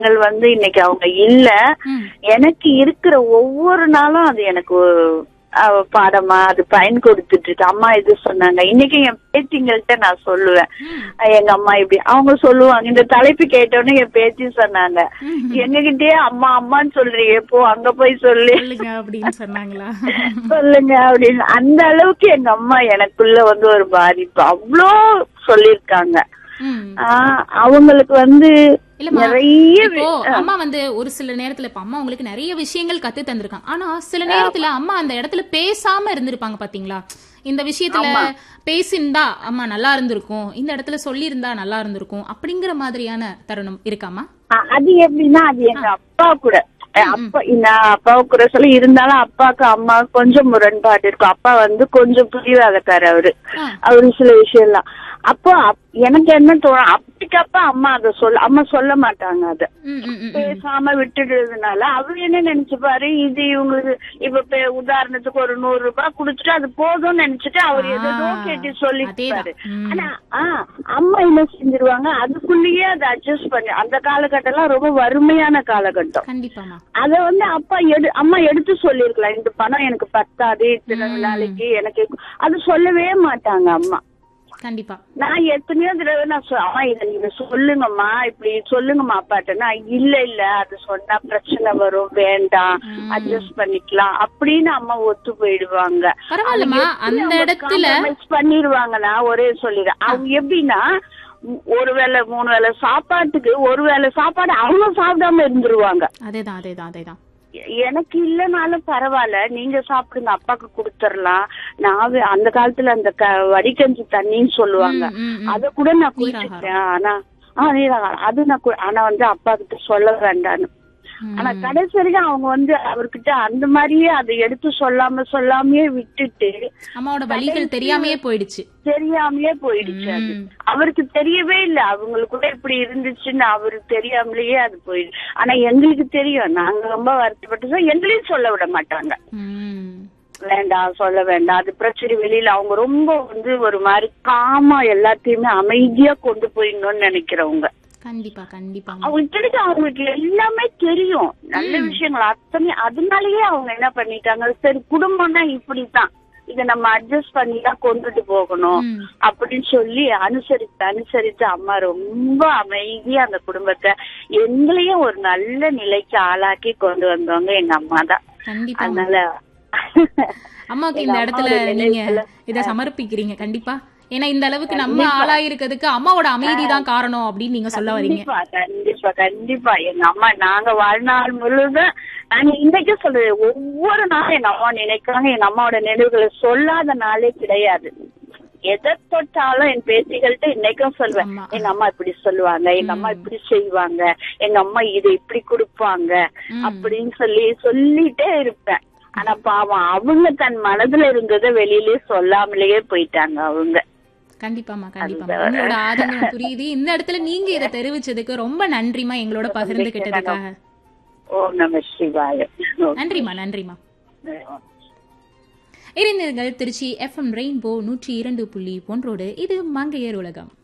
விஷயங்கள் வந்து இன்னைக்கு அவங்க இல்ல ம். எனக்கு இருக்கிற ஒவ்வொரு நாளும் அது எனக்கு அஹ், பாடமா அது பயன் கொடுத்துட்டு இருக்கு அம்மா இது சொன்னாங்க இன்னைக்கு என் பேத்திங்கள்ட்ட நான் சொல்லுவேன் ம். அஹ், எங்க அம்மா இப்படி அவங்க சொல்லுவாங்க இந்த தலைப்பு கேட்டோன்னே என் பேத்தி சொன்னாங்க ம். எங்ககிட்டயே அம்மா அம்மான்னு சொல்றீங்க போ அங்க போய் சொல்லு சொல்லுங்க அப்படின்னு சொன்னாங்களா சொல்லுங்க அப்படின்னு அந்த அளவுக்கு எங்க அம்மா எனக்குள்ள வந்து ஒரு பாதிப்பு அவ்வளோ சொல்லிருக்காங்க ம். ஆஹ் அவங்களுக்கு வந்து இல்லம்மா நிறைய இப்போ அம்மா வந்து ஒரு சில நேரத்துல இப்ப அம்மா உங்களுக்கு நிறைய விஷயங்கள் கத்து தந்திருக்காங்க ஆனா சில நேரத்துல அம்மா அந்த இடத்துல பேசாம இருந்திருப்பாங்க பாத்தீங்களா இந்த விஷயத்துல பேசியிருந்தா அம்மா நல்லா இருந்திருக்கும் இந்த இடத்துல சொல்லியிருந்தா நல்லா இருந்திருக்கும் அப்படிங்கிற மாதிரியான தருணம் இருக்காமா அ- அது எப்படின்னா அது எங்க அப்பா கூட அஹ் அப்பா நான் அப்பாவை கூட சொல்ல இருந்தாலும் அப்பாவுக்கு அம்மா கொஞ்சம் முரண்பாடு இருக்கும் அப்பா வந்து கொஞ்சம் புரியாதக்காரு அவரு ஆ. அவரு சில விஷயம்லாம் அப்போ அப்- எனக்கு என்ன தோணும் அப்படிக்கப்ப அம்மா அதை சொல்ல அம்மா சொல்ல மாட்டாங்க அத ம், ம், ம், ம். பேசாம விட்டுடுறதுனால அவர் என்ன நினைச்சுப்பாரு இது இவங்களுக்கு இப்ப பே- உதாரணத்துக்கு ஒரு நூறு ரூபாய் குடுத்துட்டு அது போதும்னு நினைச்சிட்டு அவர் ஆ, எதோ கேட்டு சொல்லிப்பாரு அதேதான். ம். ஆனா ஆ, அம்மா என்ன செஞ்சிருவாங்க அதுக்குள்ளேயே அதை அட்ஜஸ்ட் பண்ணி அந்த காலகட்டம்லாம் ரொம்ப வறுமையான காலகட்டம் கண்டிப்பாமா அத வந்து அப்பா எடு அம்மா எடுத்து சொல்லிருக்கலாம் இந்த பணம் எனக்கு பத்தாது இத்தனை நாளைக்கு எனக்கு அது சொல்லவே மாட்டாங்க அம்மா கண்டிப்பா நான் எத்தனையோ தடவை நான் சொ- அம்மா இதை நீங்க சொல்லுங்கம்மா இப்படி சொல்லுங்கம்மா அப்பாட்ட நான் இல்ல இல்ல அது சொன்னா பிரச்சனை வரும் வேண்டாம் அட்ஜஸ்ட் பண்ணிக்கலாம் அப்படின்னு அம்மா ஒத்து போயிடுவாங்க பரவாயில்லம்மா அந்த இடத்துல காம்ப்ரமைஸ் பண்ணிடுவாங்கன்னா ஒரே சொல்லிடுறேன் அவங்க எப்படின்னா ம், ஒரு வேளை மூணு வேளை சாப்பாட்டுக்கு ஒரு வேளை சாப்பாடு அவங்க சாப்பிடாம இருந்துருவாங்க அதேதான் அதேதான் அதேதான் எ- எனக்கு இல்லைனாலும் பரவாயில்ல நீங்க சாப்பிடுங்க அப்பாக்கு கொடுத்துடலாம் நான் வே- அந்த காலத்துல அந்த க வடிகஞ்சி தண்ணின்னு சொல்லுவாங்க ம், ம், ம். அத கூட நான் குடிச்சிருக்கேன் ஆனா ஆ நீராகாரம் அது நான் கு- ஆனா வந்து அப்பா கிட்ட சொல்ல வேண்டான்னு ம். ஆனா கடைசி வரைக்கும் அவங்க வந்து அவர்கிட்ட அந்த மாதிரியே அதை எடுத்து சொல்லாம சொல்லாமயே விட்டுட்டு அம்மாவோட வழிகள் தெரியாமையே போயிடுச்சு தெரியாமலே போயிடுச்சு அது ம். அவருக்கு தெரியவே இல்ல அவங்களுக்கு கூட இப்படி இருந்துச்சுன்னு அவருக்கு தெரியாமலேயே அது போயிடுச்சு ஆனா எங்களுக்கு தெரியும் நாங்க ரொம்ப வருத்தப்பட்டு எங்களையும் சொல்ல விட மாட்டாங்க ம். வேண்டாம் சொல்ல வேண்டாம் அது பிரச்சனை வெளியில அவங்க ரொம்ப வந்து ஒரு மாதிரி காமா எல்லாத்தையுமே அமைதியா கொண்டு போயிடணும்னு நினைக்கிறவங்க கண்டிப்பா கண்டிப்பா அவங்க இத்தனைக்கு அவங்களுக்கு எல்லாமே தெரியும் நல்ல விஷயங்கள் அத்தனை அதனாலயே அவங்க என்ன பண்ணிட்டாங்க சரி குடும்பம்னா இப்படித்தான் இத நம்ம அட்ஜஸ்ட் பண்ணி தான் கொண்டுட்டு போகணும் ம். அப்படின்னு சொல்லி அனுசரித்து அனுசரித்து அம்மா ரொம்ப அமைதியா அந்த குடும்பத்தை எங்களையும் ஒரு நல்ல நிலைக்கு ஆளாக்கி கொண்டு வந்தவங்க எங்க அம்மா தான் கண்டிப்பா அதனால அம்மாவுக்கு இந்த எங்க இடத்துல அம்மாவோட நீங்க நினைவுகளை- இத சமர்ப்பிக்கிறீங்க கண்டிப்பா ஏன்னா இந்த அளவுக்கு நம்ம ஆளாயிருக்கிறதுக்கு அம்மாவோட அமைதி தான் காரணம் அப்படின்னு நீங்க சொல்ல வரீங்க கண்டிப்பா கண்டிப்பா கண்டிப்பா எங்க அம்மா நாங்க வாழ்நாள் முழுதும் நாங்க இன்னைக்கு சொல்றது ஒவ்வொரு நாளும் எங்க அம்மா நினைக்கிறாங்க எங்க அம்மாவோட நினைவுகளை சொல்லாத நாளே கிடையாது எதை தொட்டாலும் என் பேத்திகள்ட்ட இன்னைக்கும் சொல்வேன் ஆமா. எங்க அம்மா இப்படி சொல்லுவாங்க எங்க அம்மா இப்படி செய்வாங்க எங்க அம்மா இதை இப்படி கொடுப்பாங்க ம். அப்படின்னு சொல்லி சொல்லிட்டே இருப்பேன் ஆனா பாவம் அவங்க தன் மனதுல இருந்ததை வெளியிலே சொல்லாமலேயே போயிட்டாங்க அவங்க கண்டிப்பாமா கண்டிப்பா உங்களோட ஆதங்கம் புரியுது இந்த இடத்துல நீங்க இதை தெரிவிச்சதுக்கு ரொம்ப நன்றிமா எங்களோட பகிர்ந்துகிட்டதுக்காக ஓம் நம சிவாய நன்றிமா நன்றிமா இறைஞர்கள் திருச்சி எஃப்எம் ரெயின்போ நூற்றி இரண்டு புள்ளி ஒன்றோடு இது மங்கையர் உலகம்